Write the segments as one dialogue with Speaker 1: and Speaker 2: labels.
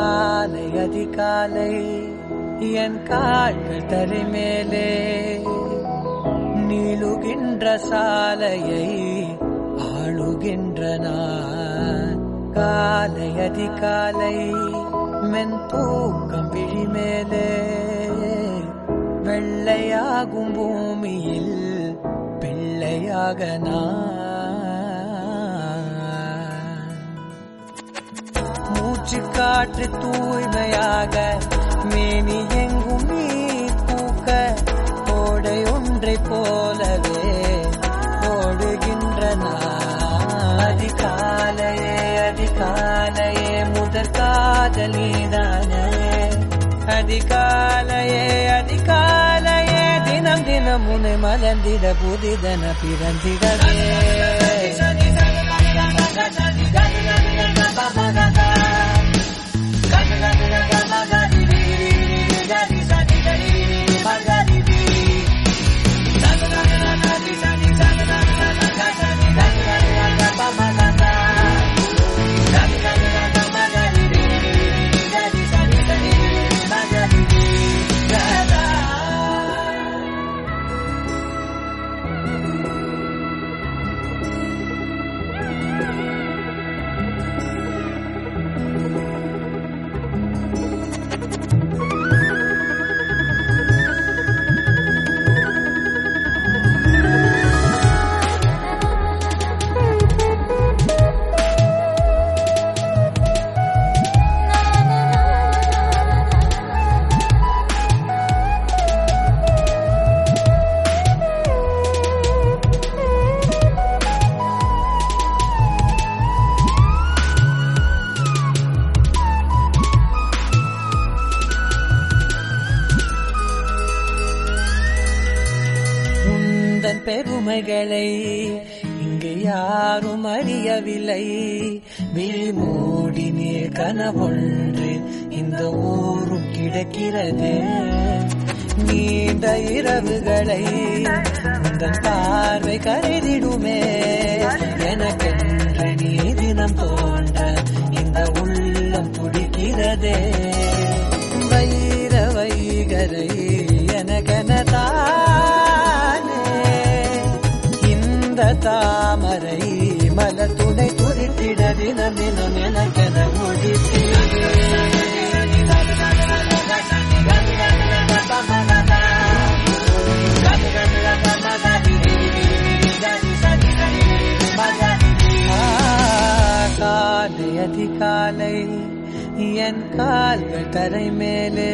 Speaker 1: காலை அதிகாலை என் கால்கள் தரை மேலே நீளுகின்ற சாலையை ஆளுகின்ற நான் காலை அதிகாலை மென் தூக்கம் விழி மேலே வெள்ளையாகும் பூமியில் பிள்ளையாக நான் மூச்சு காற்று தூய்மையாக மேனி எங்கும் நீ பூக்க ஓடை ஒன்றை போலவே ஓடுகின்ற நான் அதிகாலையே அதிகாலையே முதற் காதல் நீதானே அதிகாலையே அதிகாலையே தினம் தினம் உன்னை மலர்ந்திட புதிதன பிறந்திடவே உந்தன் பெருமைகளை இங்கு யாரும் அறியவில்லை விழிமூடி நீர் கனவொன்று இந்த ஊரும் கிடக்கிறது நீண்ட இரவுகளை உந்தன் பார்வை கருதிடுமே எனக்கென்று நீ தினம் தோன்ற இந்த உள்ளம் துடிக்கிறதே வைர வைகரை எனக்கெனதானே இந்த தாமரை மலர் துணை துரித்திட தினம் தினம் எனக்கென காலை அதிகாலை என் கால்கள் தரை மேலே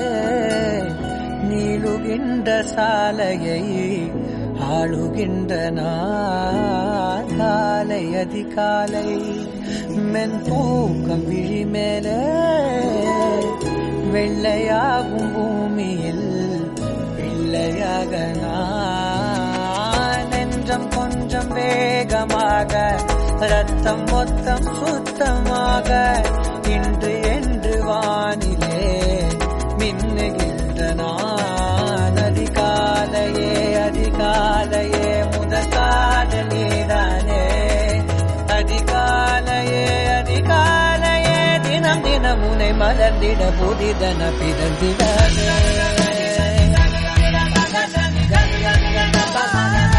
Speaker 1: நீளுகின்ற சாலையை ஆளுகின்ற நான் காலை அதிகாலை மென் தூக்கம் விழி மேலே வெள்ளையாகும் பூமியில் பிள்ளையாக நான் நெஞ்சம் கொஞ்சம் வேகமாக ரத்தம் மொத்தம் சுத்தமாக இன்று என்று வானிலே மின்னுகின்ற நான் அதிகாலையே அதிகாலையே முதல் காதலிதானே அதிகாலையே அதிகாலையே தினம் தினம் உனை மலர்ந்திட புதிதன பிறந்திடவே